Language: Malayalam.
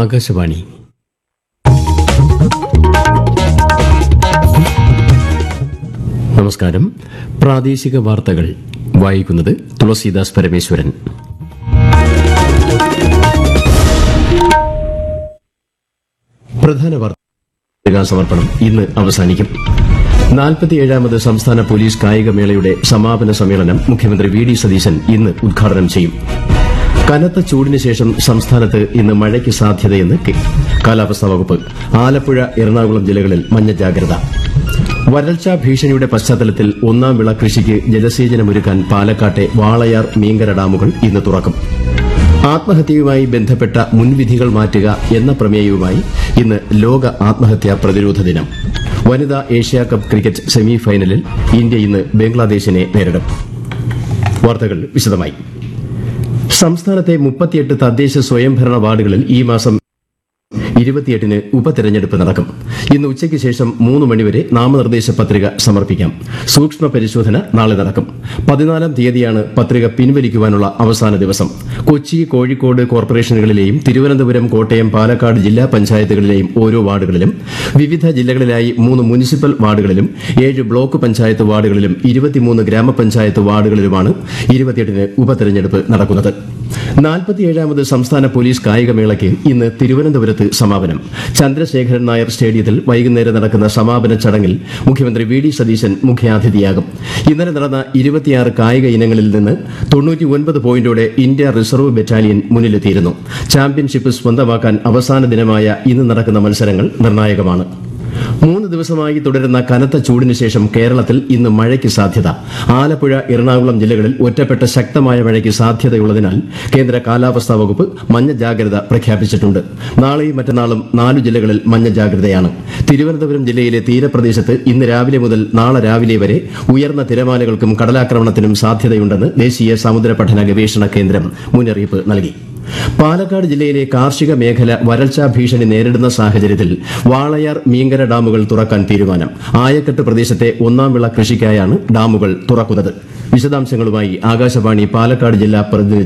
ആകാശവാണി നമസ്കാരം പ്രാദേശിക വാർത്തകൾ വായിക്കുന്നത് തുളസീദാസ് പരമേശ്വരൻ പ്രധാന വാർത്താ സമർപ്പണം ഇന്ന് അവസാനിക്കും നാൽപ്പത്തിയേഴാമത് സംസ്ഥാന പോലീസ് കായികമേളയുടെ സമാപന സമ്മേളനം മുഖ്യമന്ത്രി വി ഡി സതീശൻ ഇന്ന് ഉദ്ഘാടനം ചെയ്യും കനത്ത ചൂടിന് ശേഷം സംസ്ഥാനത്ത് ഇന്ന് മഴയ്ക്ക് സാധ്യതയെന്ന് കെ- കാലാവസ്ഥാ വകുപ്പ് ആലപ്പുഴ എറണാകുളം ജില്ലകളിൽ മഞ്ഞ ജാഗ്രത വരൾച്ചാ ഭീഷണിയുടെ പശ്ചാത്തലത്തിൽ ഒന്നാം വിള കൃഷിക്ക് ജലസേചനമൊരുക്കാൻ പാലക്കാട്ടെ വാളയാർ മീങ്കര ഡാമുകൾ ഇന്ന് തുറക്കും ആത്മഹത്യയുമായി ബന്ധപ്പെട്ട മുൻവിധികൾ മാറ്റുക എന്ന പ്രമേയവുമായി ഇന്ന് ലോക ആത്മഹത്യാ പ്രതിരോധ ദിനം വനിതാ ഏഷ്യാകപ്പ് ക്രിക്കറ്റ് സെമി ഫൈനലിൽ ഇന്ത്യ ഇന്ന് ബംഗ്ലാദേശിനെ നേരിടും വാർത്തകൾ വിശദമായി സംസ്ഥാനത്തെ മുപ്പത്തിയെട്ട് തദ്ദേശ സ്വയംഭരണ വാർഡുകളിൽ ഈ മാസം ഇരുപത്തിയെട്ടിന് ഉപതെരഞ്ഞെടുപ്പ് നടക്കും ഇന്ന് ഉച്ചയ്ക്ക് ശേഷം മൂന്ന് മണിവരെ നാമനിർദ്ദേശ പത്രിക സമർപ്പിക്കാം സൂക്ഷ്മ പരിശോധന നാളെ നടക്കും പതിനാലാം തീയതിയാണ് പത്രിക പിൻവലിക്കുവാനുള്ള അവസാന ദിവസം കൊച്ചി കോഴിക്കോട് കോർപ്പറേഷനുകളിലെയും തിരുവനന്തപുരം കോട്ടയം പാലക്കാട് ജില്ലാ പഞ്ചായത്തുകളിലെയും ഓരോ വാർഡുകളിലും വിവിധ ജില്ലകളിലായി മൂന്ന് മുനിസിപ്പൽ വാർഡുകളിലും ഏഴ് ബ്ലോക്ക് പഞ്ചായത്ത് വാർഡുകളിലും ഇരുപത്തിമൂന്ന് ഗ്രാമപഞ്ചായത്ത് വാർഡുകളിലുമാണ് ഇരുപത്തിയെട്ടിന് ഉപതെരഞ്ഞെടുപ്പ് നടക്കുന്നത് നാൽപ്പത്തിയേഴാമത് സംസ്ഥാന പോലീസ് കായികമേളയ്ക്ക് ഇന്ന് തിരുവനന്തപുരത്ത് സമാപനം ചന്ദ്രശേഖരൻ നായർ സ്റ്റേഡിയത്തിൽ വൈകുന്നേരം നടക്കുന്ന സമാപന ചടങ്ങിൽ മുഖ്യമന്ത്രി വി ഡി സതീശൻ മുഖ്യാതിഥിയാകും ഇന്നലെ നടന്ന ഇരുപത്തിയാറ് കായിക ഇനങ്ങളിൽ നിന്ന് തൊണ്ണൂറ്റിയൊൻപത് പോയിന്റോടെ ഇന്ത്യ റിസർവ് ബറ്റാലിയൻ മുന്നിലെത്തിയിരുന്നു ചാമ്പ്യൻഷിപ്പ് സ്വന്തമാക്കാൻ അവസാന ദിനമായ ഇന്ന് നടക്കുന്ന മത്സരങ്ങൾ നിർണായകമാണ് മൂന്ന് ദിവസമായി തുടരുന്ന കനത്ത ചൂടിന് ശേഷം കേരളത്തിൽ ഇന്ന് മഴയ്ക്ക് സാധ്യത ആലപ്പുഴ എറണാകുളം ജില്ലകളിൽ ഒറ്റപ്പെട്ട ശക്തമായ മഴയ്ക്ക് സാധ്യതയുള്ളതിനാൽ കേന്ദ്ര കാലാവസ്ഥാ വകുപ്പ് മഞ്ഞ ജാഗ്രത പ്രഖ്യാപിച്ചിട്ടുണ്ട് നാളെയും മറ്റന്നാളും നാലു ജില്ലകളിൽ മഞ്ഞ ജാഗ്രതയാണ് തിരുവനന്തപുരം ജില്ലയിലെ തീരപ്രദേശത്ത് ഇന്ന് രാവിലെ മുതൽ നാളെ രാവിലെ വരെ ഉയർന്ന തിരമാലകൾക്കും കടലാക്രമണത്തിനും സാധ്യതയുണ്ടെന്ന് ദേശീയ സമുദ്ര പഠന ഗവേഷണ കേന്ദ്രം മുന്നറിയിപ്പ് നൽകി പാലക്കാട് ജില്ലയിലെ കാർഷിക മേഖല വരൾച്ചാ ഭീഷണി നേരിടുന്ന സാഹചര്യത്തിൽ വാളയാർ മീങ്കര ഡാമുകൾ തുറക്കാൻ തീരുമാനം ആയക്കെട്ട് പ്രദേശത്തെ ഒന്നാം വിള കൃഷിക്കായാണ് ഡാമുകൾ തുറക്കുന്നത് വിശദാംശങ്ങളുമായി ആകാശവാണി പാലക്കാട് ജില്ലാ പ്രതിനിധി